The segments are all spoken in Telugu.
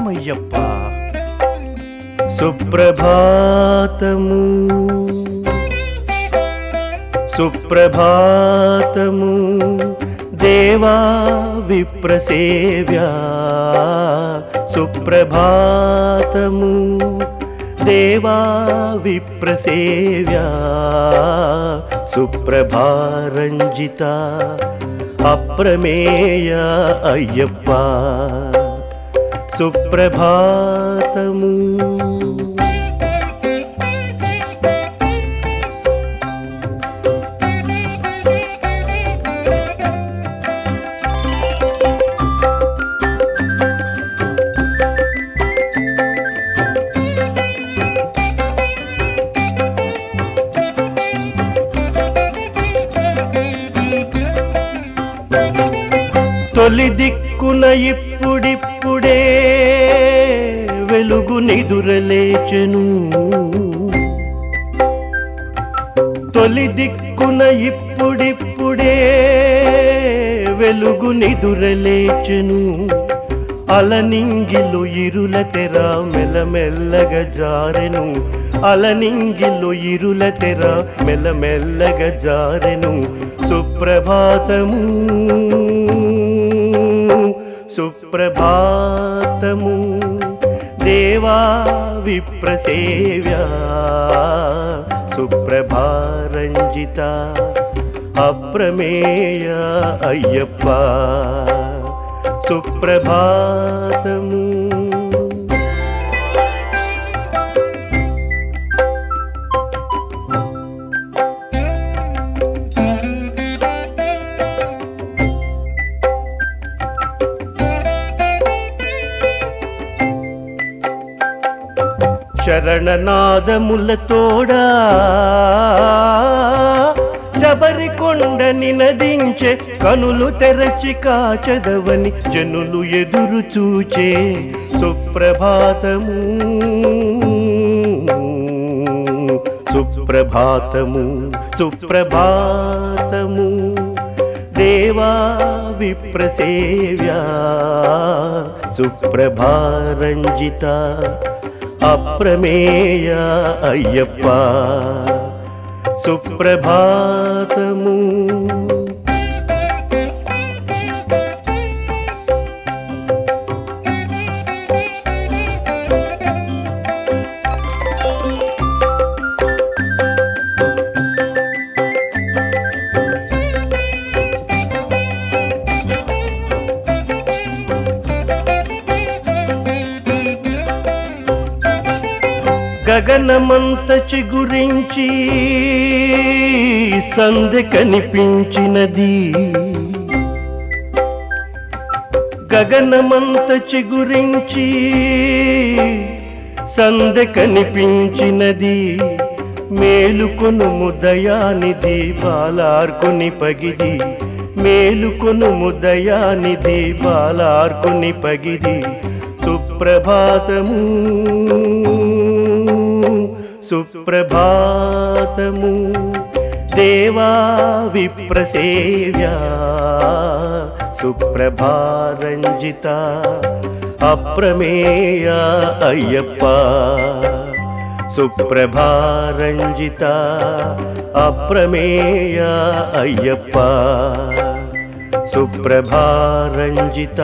శరణమయ్యప్ప సుప్రభాతము సుప్రభాతము దేవా విప్రసేవ్యా సుప్రభాతము దేవా విప్రసేవ్యా సుప్రభారంజిత అప్రమేయ అయ్యప్ప సుప్రభాతము తొలి దిక్కున ఇప్పుడిప్పుడే వెలుగు నిదురలేచెను తొలి దిక్కున ఇప్పుడిప్పుడే వెలుగు నిదురలేచెను అలనింగిలు ఇరుల తెర మెల్లమెల్లగా జారెను అలనింగిలు ఇరుల తెర మెల్లమెల్లగా జారెను సుప్రభాతము సుప్రభాతము దేవా విప్రసేవ్యా సుప్రభారంజిత అప్రమేయ అయ్యప్ప సుప్రభాతము శరణనాదములతోడా శబరికొండ నినదించే కనులు తెరచి కాచదవని జనులు ఎదురు చూచే సుప్రభాతము సుప్రభాతము సుప్రభాతము దేవా విప్రసేవ్యా సుప్రభారంజిత అప్రమేయ అయ్యప్ప సుప్రభాతము గగనమంత చిగురించి సందె కనిపించినది గగనమంత చిగురించి సందె కనిపించినది మేలుకొను ముదయానిది బాలార్కుని పగిది మేలుకొను ముదయానిది బాలార్కుని పగిది సుప్రభాతము సుప్రభాతము దేవా విప్రసేవ్యా సుప్రభారంజిత అప్రమేయ అయ్యప్ప సుప్రభారంజిత అప్రమేయ అయ్యప్ప సుప్రభారంజిత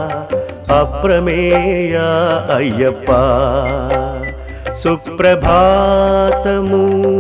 అప్రమేయ అయ్యప్ప సుప్రభాతము